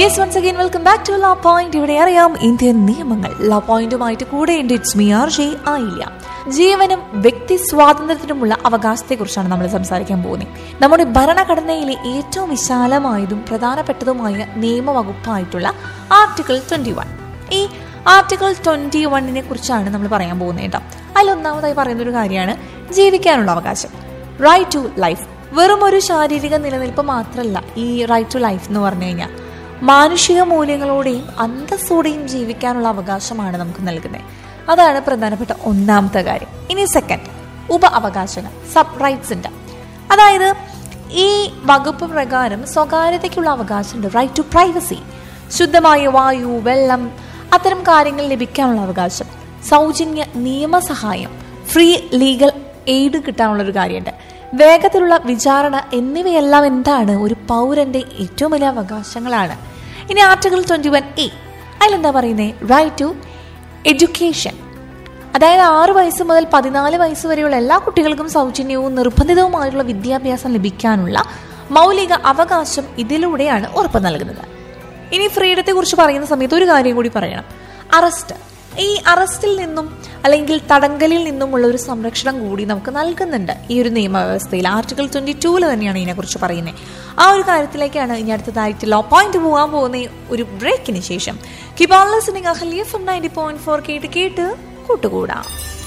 yes once again welcome back to law point ഇവിടെ അറിയാം Indian നിയമങ്ങൾ ലോ പോയിന്റുമായിട്ട് കൂടെ ഉണ്ട് ഇറ്റ്സ് മി ആർ ജെ ആയില്ല ജീവനും വ്യക്തി സ്വാതന്ത്ര്യത്തിനുമുള്ള അവകാശത്തെക്കുറിച്ചാണ് നമ്മൾ സംസാരിക്കാൻ പോകുന്നത് നമ്മുടെ ഭരണഘടനയിലെ ഏറ്റവും വിശാലമായതും പ്രധാനപ്പെട്ടതുമായ നിയമവകുപ്പായിട്ടുള്ള ആർട്ടിക്കിൾ ട്വന്റി വൺ ഈ ആർട്ടിക്കിൾ ട്വന്റി വണ്ണിനെ കുറിച്ചാണ് നമ്മൾ പറയാൻ പോകുന്നത് കേട്ടോ അതിലൊന്നാമതായി പറയുന്ന ഒരു കാര്യമാണ് ജീവിക്കാനുള്ള അവകാശം റൈറ്റ് ടു ലൈഫ് വെറും ഒരു ശാരീരിക നിലനിൽപ്പ് മാത്രമല്ല ഈ റൈറ്റ് ടു ലൈഫ് എന്ന് പറഞ്ഞു കഴിഞ്ഞാൽ മാനുഷിക മൂല്യങ്ങളോടെയും അന്തസ്സോടെയും ജീവിക്കാനുള്ള അവകാശമാണ് നമുക്ക് നൽകുന്നത് അതാണ് പ്രധാനപ്പെട്ട ഒന്നാമത്തെ കാര്യം ഇനി സെക്കൻഡ് ഉപ അവകാശങ്ങൾ സബ് റൈറ്റ്സ് ഉണ്ട് അതായത് ഈ വകുപ്പ് പ്രകാരം സ്വകാര്യതയ്ക്കുള്ള അവകാശമുണ്ട് റൈറ്റ് ടു പ്രൈവസി ശുദ്ധമായ വായു വെള്ളം അത്തരം കാര്യങ്ങൾ ലഭിക്കാനുള്ള അവകാശം സൗജന്യ നിയമസഹായം ഫ്രീ ലീഗൽ എയ്ഡ് കിട്ടാനുള്ള ഒരു കാര്യമുണ്ട് വേഗത്തിലുള്ള വിചാരണ എന്നിവയെല്ലാം എന്താണ് ഒരു പൗരന്റെ ഏറ്റവും വലിയ അവകാശങ്ങളാണ് ഇനി ആർട്ടിക്കിൾ ട്വന്റി വൺ എ അതിലെന്താ പറയുന്നത് റൈറ്റ് ടു എഡ്യൂക്കേഷൻ അതായത് ആറ് വയസ്സ് മുതൽ പതിനാല് വയസ്സ് വരെയുള്ള എല്ലാ കുട്ടികൾക്കും സൗജന്യവും നിർബന്ധിതവുമായിട്ടുള്ള വിദ്യാഭ്യാസം ലഭിക്കാനുള്ള മൗലിക അവകാശം ഇതിലൂടെയാണ് ഉറപ്പ് നൽകുന്നത് ഇനി ഫ്രീഡത്തെ കുറിച്ച് പറയുന്ന സമയത്ത് ഒരു കാര്യം കൂടി പറയണം അറസ്റ്റ് ഈ അറസ്റ്റിൽ നിന്നും അല്ലെങ്കിൽ തടങ്കലിൽ നിന്നുമുള്ള ഒരു സംരക്ഷണം കൂടി നമുക്ക് നൽകുന്നുണ്ട് ഈ ഒരു നിയമവ്യവസ്ഥയിൽ ആർട്ടിക്കിൾ ട്വന്റി ടൂവിൽ തന്നെയാണ് ഇതിനെക്കുറിച്ച് പറയുന്നത് ആ ഒരു കാര്യത്തിലേക്കാണ് ഇനി അടുത്തതായിട്ട് ലോ പോയിന്റ് പോകാൻ പോകുന്ന ഒരു ബ്രേക്കിന് ശേഷം കിബാൾ listening Ahalya from ninety point four കേട്ട് കേട്ട് കൂട്ടുകൂടാം